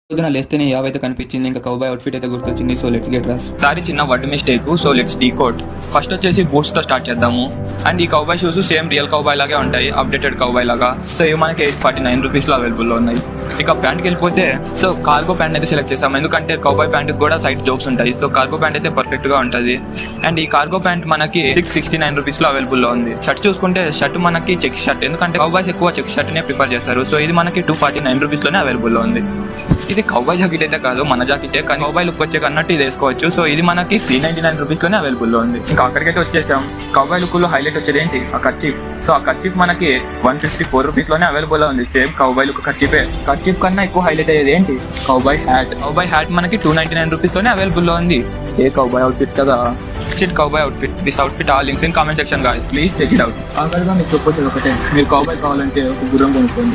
పొద్దున లేస్తేనే యావ్ అయితే కనిపించింది ఇంకా కౌబాయ్ అవుట్ఫిట్ అయితే గుర్తొచ్చింది సో లెట్స్ గెట్ రాస్ సారీ చిన్న word mistake so let's decode first వచ్చేసి బూట్స్ తో స్టార్ట్ చేద్దాము అండ్ ఈ cowboy shoes same real cowboy లాగే ఉంటాయి అప్డేటెడ్ కౌబాయ్ లాగా సో ఇవి మనకి ఎయిట్ ఫార్టీ నైన్ రూపీస్ లో అవైలబుల్ లో ఉన్నాయి ఇక ప్యాంట్కి వెళ్ళిపోతే సో కార్గో ప్యాంట్ అయితే సెలెక్ట్ చేసాము ఎందుకంటే కౌబాయ్ ప్యాంట్ కూడా సైడ్ జోబ్స్ ఉంటాయి సో కార్గో ప్యాంట్ అయితే పర్ఫెక్ట్ గా ఉంటుంది అండ్ ఈ కార్గో ప్యాంట్ మనకి సిక్స్ సిక్స్టీ నైన్ రూపీస్ లో అవైలబుల్ లో ఉంది షర్ట్ చూసుకుంటే షర్ట్ మనకి చెక్ షర్ట్ ఎందుకంటే కౌబాయ్స్ ఎక్కువ చెక్ షర్ట్ నే ప్రిఫర్ చేస్తారు సో ఇది మనకి టూ ఫార్టీ నైన్ రూపీస్ లోనే అవైలబుల్ లో ఉంది ఇది కౌబాయ్ జాకెట్ అయితే కాదు మన జాకెటే కానీ కౌబాయ్ లుక్ వచ్చే కన్నట్టు ఇది వేసుకోవచ్చు సో ఇది మనకి త్రీ నైన్టీ నైన్ రూపీస్ లోనే అవైలబుల్ లో ఉంది ఇంకా అక్కడికైతే వచ్చేసాం కౌబాయ్ లుక్ లో హైలైట్ వచ్చేది ఏంటి ఆ కర్చీఫ్ సో ఆ కర్చీఫ్ మనకి వన్ ఫిఫ్టీ ఫోర్ రూపీస్ లోనే అవైలబుల్ లో ఉంది సేమ్ కౌబాయ్ లుక్ కర్చీఫే కర్చీఫ్ కన్నా ఎక్కువ హైలైట్ అయ్యేది ఏంటి కౌబాయ్ హ్యాట్ కౌబాయ్ హ్యాట్ మనకి టూ నైన్టీ నైన్ రూపీస్ లోనే అవైలబుల్ లో ఉంది ఏ కౌబాయ్ అవుట్ఫిట్ కదా షిట్ కౌబాయ్ అవుట్ఫిట్ దిస్ అవుట్ఫిట్ ఆ links in comment section guys please check it out ఆఖరిగా మీకు చెప్పొచ్చేది ఒకటే మీరు కౌబాయ్ కావాలంటే ఒక గుర్రం కొనుక్కోండి